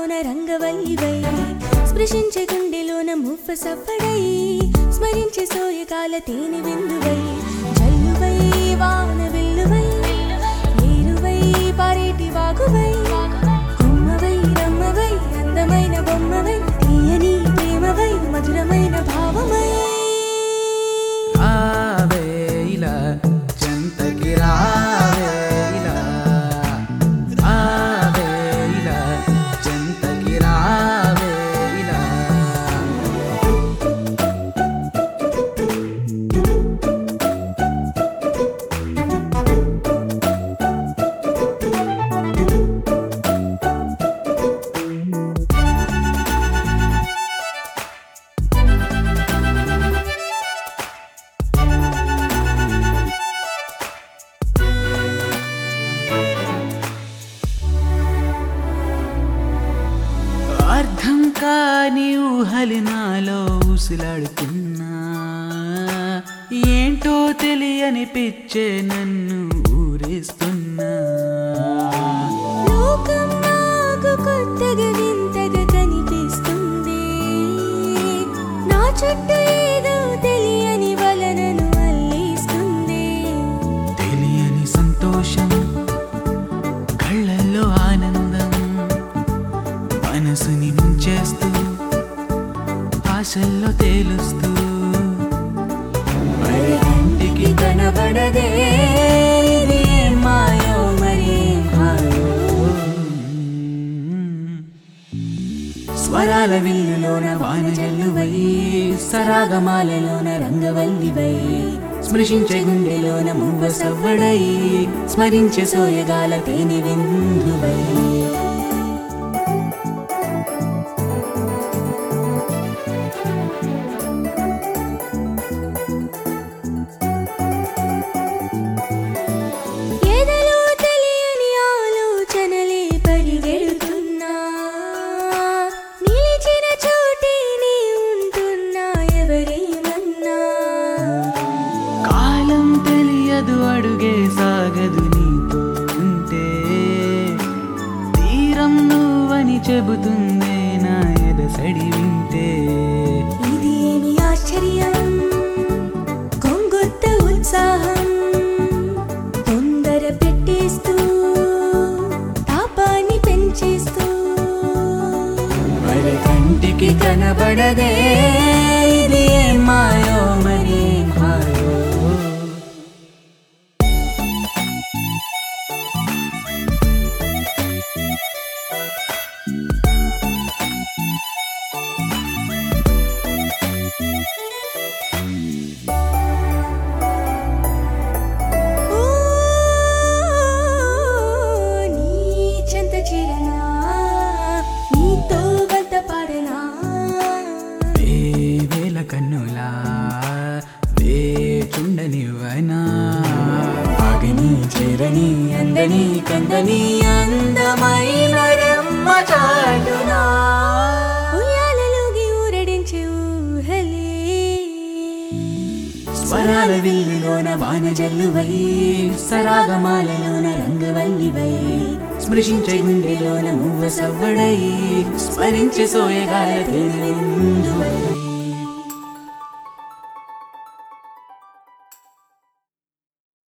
సరసమాలలోన రంగవల్లివై స్పృశించే గుండెలోన మువ్వ సవ్వడై స్మరించే సోయకాల తేనె విందువై జల్లువై వాన విల్లువై ఏరువై పారేటి వాగువై కొమ్మవై రమ్మవై అందమైన బొమ్మవై తీయని ప్రేమవై మధురమైన భావమై రావే ఇలా చెంతకి రావే ఇలా రావే ఇలా చెంతకి రావే ఇలా అర్థం కాని ఊహలి నాలో ఊసులాడుతున్నా ఏంటో తెలియని పిచ్చే నన్ను ఊరేస్తున్నా లోకం నాకు కొత్తగా వింతగా కనిపిస్తుంది నా చుట్టూ ఏదో తెలియని వలనను అల్లిస్తుంది తెలియని సంతోషం కళ్ళల్లో ఆనందం మనసుని ముంచేస్తూ ఆశల్లో తేలుస్తూ మరి కంటికి కనబడదే ఇది ఏం మాయో మరి ఏం హాయో. స్వరాల విల్లులోన వాన జల్లువై సరాగమాలలోన రంగవల్లివై స్పృశించే గుండెలోన మువ్వ సవ్వడై స్మరించే సోయగాల తేనె విందువై ఎదలో తెలియని ఆలోచనలే పరిగెడుతున్నా నిలిచిన చోటే నీ ఉంటున్నా ఎవరేమన్నా కాలం తెలియదు అడుగే సాగదు నీతో ఉంటే తీరం నువ్వని చెబుతుందే నా ఎదసడి వింటే ఇది ఏమి ఆశ్చర్యం కొంగొత్త ఉత్సాహం తొందర పెట్టేస్తూ తాపాన్ని పెంచేస్తూ మరి కంటికి కనబడదే ఇది ఏం మాయో మరి ఏం హాయో ఓ నీ చెంత చేరనా నీతో వంత పాడనా వేల కన్నులా వేచుండనివ్వనా ఆగని చేరని అందని కందని అందమైన రమ్మ చాటునా ఉయ్యాలలోగి ఊరడించే ఊహలే స్వరాల విల్లులోన వాన జల్లువై సరాగమాలలోన రంగవల్లివై స్పృశించే గుండెలోన మువ్వ సవ్వడై స్మరించే సోయగాల తేనె